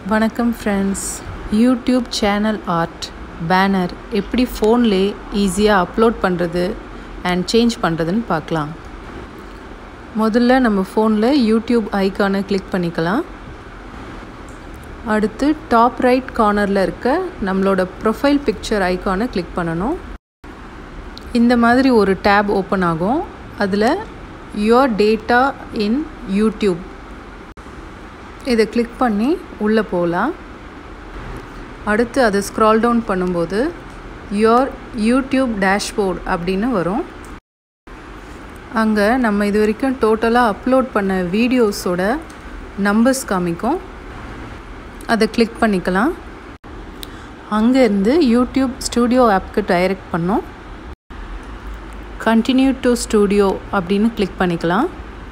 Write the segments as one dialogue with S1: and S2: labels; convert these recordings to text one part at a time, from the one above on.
S1: வணக்கம் friends YouTube channel art banner எப்படி ஃபோன்லே ஈஸியாக அப்லோட் பண்ணுறது அண்ட் சேஞ்ச் பண்ணுறதுன்னு பார்க்கலாம் முதல்ல நம்ம ஃபோனில் யூடியூப் ஐக்கானை கிளிக் பண்ணிக்கலாம் அடுத்து டாப் ரைட் கார்னரில் இருக்க நம்மளோட ப்ரொஃபைல் பிக்சர் ஐக்கானை கிளிக் பண்ணணும் இந்த மாதிரி ஒரு டேப் ஓப்பன் ஆகும் அதில் யுவர் டேட்டா இன் யூடியூப் இதை கிளிக் பண்ணி உள்ளே போகலாம் அடுத்து அதை ஸ்க்ரால் டவுன் பண்ணும்போது யோர் யூடியூப் டேஷ்போர்ட் அப்படின்னு வரும் அங்கே நம்ம இது வரைக்கும் டோட்டலாக அப்லோட் பண்ண வீடியோஸோட நம்பர்ஸ் காமிக்கும் அதை கிளிக் பண்ணிக்கலாம் அங்கேருந்து யூடியூப் ஸ்டூடியோ ஆப்க்கு டைரக்ட் பண்ணோம் கண்டினியூ டு ஸ்டூடியோ அப்படின்னு கிளிக் பண்ணிக்கலாம்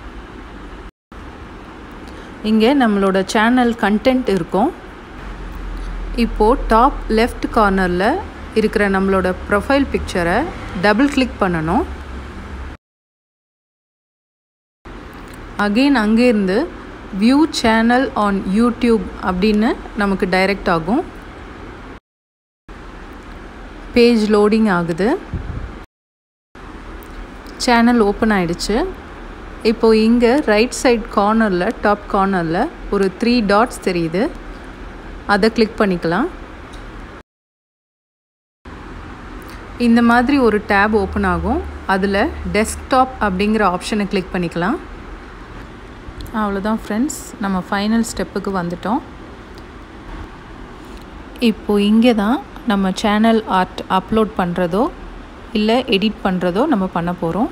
S1: இங்கே நம்மளோட சேனல் கண்டென்ட் இருக்கும் இப்போது டாப் லெஃப்ட் கார்னரில் இருக்கிற நம்மளோட ப்ரொஃபைல் பிக்சரை டபுள் கிளிக் பண்ணணும் அகெயின் அங்கேருந்து வியூ சேனல் ஆன் யூடியூப் அப்படின்னு நமக்கு டைரக்ட் ஆகும் பேஜ் லோடிங் ஆகுது சேனல் ஓப்பன் ஆயிடுச்சு இப்போது இங்கே ரைட் சைட் கார்னரில் டாப் கார்னரில் ஒரு த்ரீ டாட்ஸ் தெரியுது அதை கிளிக் பண்ணிக்கலாம் இந்த மாதிரி ஒரு டேப் ஓப்பன் ஆகும் அதில் டெஸ்க்டாப் அப்படிங்கிற ஆப்ஷனை கிளிக் பண்ணிக்கலாம் அவ்வளோதான் ஃப்ரெண்ட்ஸ் நம்ம ஃபைனல் ஸ்டெப்புக்கு வந்துட்டோம் இப்போது இங்கே தான் நம்ம சேனல் ஆர்ட் அப்லோட் பண்ணுறதோ இல்லை எடிட் பண்ணுறதோ நம்ம பண்ண போகிறோம்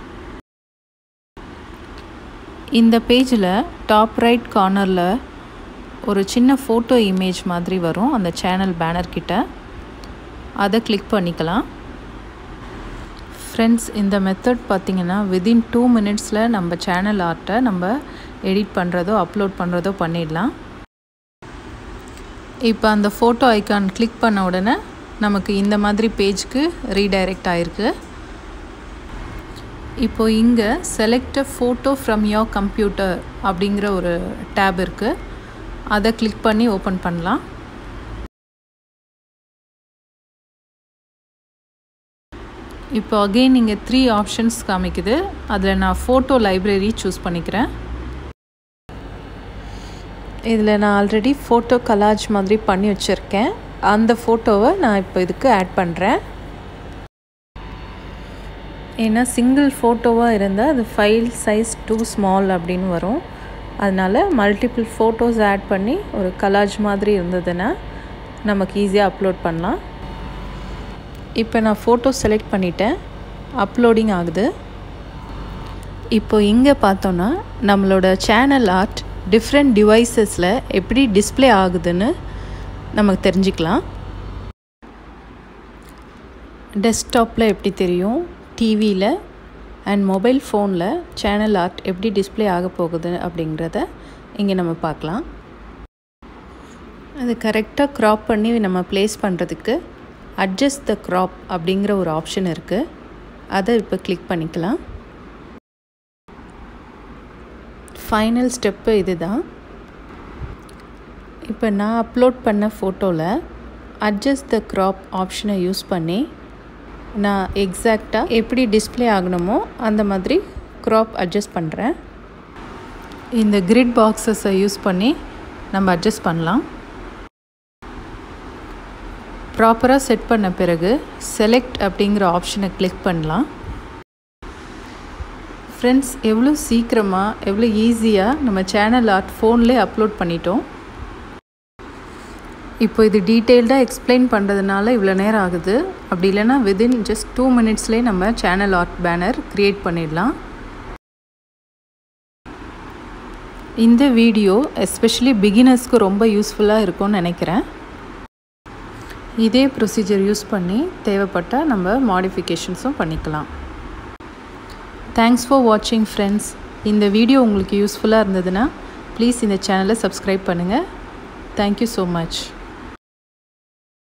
S1: இந்த பேஜில் டாப் ரைட் கார்னரில் ஒரு சின்ன ஃபோட்டோ இமேஜ் மாதிரி வரும் அந்த சேனல் பேனர் கிட்ட அதை கிளிக் பண்ணிக்கலாம் ஃப்ரெண்ட்ஸ் இந்த மெத்தட் பார்த்திங்கன்னா விதின் டூ மினிட்ஸில் நம்ம சேனல் ஆர்ட்டை நம்ம எடிட் பண்ணுறதோ அப்லோட் பண்ணுறதோ பண்ணிடலாம் இப்போ அந்த ஃபோட்டோ ஐக்கான் கிளிக் பண்ண உடனே நமக்கு இந்த மாதிரி பேஜ்க்கு ரீடைரக்ட் ஆகிருக்கு இப்போது இங்கே select photo from your computer அப்படிங்கிற ஒரு டேப் இருக்குது அதை கிளிக் பண்ணி ஓப்பன் பண்ணலாம் இப்போ அகெயின் இங்கே த்ரீ ஆப்ஷன்ஸ் காமிக்குது அதில் நான் ஃபோட்டோ லைப்ரரி சூஸ் பண்ணிக்கிறேன் இதில் நான் ஆல்ரெடி ஃபோட்டோ கலாஜ் மாதிரி பண்ணி வச்சுருக்கேன் அந்த ஃபோட்டோவை நான் இப்போ இதுக்கு ஆட் பண்ணுறேன் ஏன்னா சிங்கிள் ஃபோட்டோவாக இருந்தால் அது ஃபைல் சைஸ் டூ ஸ்மால் அப்படின்னு வரும் அதனால் மல்டிபிள் ஃபோட்டோஸ் ஆட் பண்ணி ஒரு கலாஜ் மாதிரி இருந்ததுன்னா நமக்கு ஈஸியாக அப்லோட் பண்ணலாம் இப்போ நான் ஃபோட்டோ செலக்ட் பண்ணிட்டேன் அப்லோடிங் ஆகுது இப்போ இங்கே பார்த்தோன்னா நம்மளோட சேனல் ஆர்ட் டிஃப்ரெண்ட் டிவைசஸில் எப்படி டிஸ்பிளே ஆகுதுன்னு நமக்கு தெரிஞ்சுக்கலாம் டெஸ்க்டாப்பில் எப்படி தெரியும் டிவியில் அண்ட் மொபைல் ஃபோனில் சேனல் ஆர்ட் எப்படி டிஸ்பிளே ஆக போகுது அப்படிங்கிறத இங்கே நம்ம பார்க்கலாம் அது கரெக்டாக க்ராப் பண்ணி நம்ம ப்ளேஸ் பண்ணுறதுக்கு அட்ஜஸ்ட் த க்ராப் அப்படிங்கிற ஒரு ஆப்ஷன் இருக்குது அதை இப்போ கிளிக் பண்ணிக்கலாம் ஃபைனல் ஸ்டெப்பு இது தான் இப்போ நான் அப்லோட் பண்ண ஃபோட்டோவில் அட்ஜஸ்ட் த க்ராப் ஆப்ஷனை யூஸ் பண்ணி நான் எக்ஸாக்டாக எப்படி டிஸ்பிளே ஆகணுமோ அந்த மாதிரி க்ராப் அட்ஜஸ்ட் பண்ணுறேன் இந்த கிரிட் பாக்ஸஸை யூஸ் பண்ணி நம்ம அட்ஜஸ்ட் பண்ணலாம் ப்ராப்பராக செட் பண்ண பிறகு செலக்ட் அப்படிங்கிற ஆப்ஷனை கிளிக் பண்ணலாம் ஃப்ரெண்ட்ஸ் எவ்வளோ சீக்கிரமாக எவ்வளோ ஈஸியாக நம்ம சேனல் ஆர்ட் ஃபோன்லேயே அப்லோட் பண்ணிட்டோம் இப்போ இது டீட்டெயில்டாக எக்ஸ்பிளைன் பண்ணுறதுனால இவ்வளோ நேரம் ஆகுது அப்படி இல்லைன்னா விதின் ஜஸ்ட் டூ மினிட்ஸ்லேயே நம்ம சேனல் ஆர்ட் பேனர் க்ரியேட் பண்ணிடலாம் இந்த வீடியோ எஸ்பெஷலி பிகினர்ஸ்க்கு ரொம்ப யூஸ்ஃபுல்லாக இருக்கும்னு நினைக்கிறேன் இதே ப்ரொசீஜர் யூஸ் பண்ணி தேவைப்பட்டால் நம்ம மாடிஃபிகேஷன்ஸும் பண்ணிக்கலாம் தேங்க்ஸ் ஃபார் வாட்சிங் ஃப்ரெண்ட்ஸ் இந்த வீடியோ உங்களுக்கு யூஸ்ஃபுல்லாக இருந்ததுன்னா ப்ளீஸ் இந்த சேனலை சப்ஸ்கிரைப் பண்ணுங்கள் தேங்க்யூ ஸோ மச்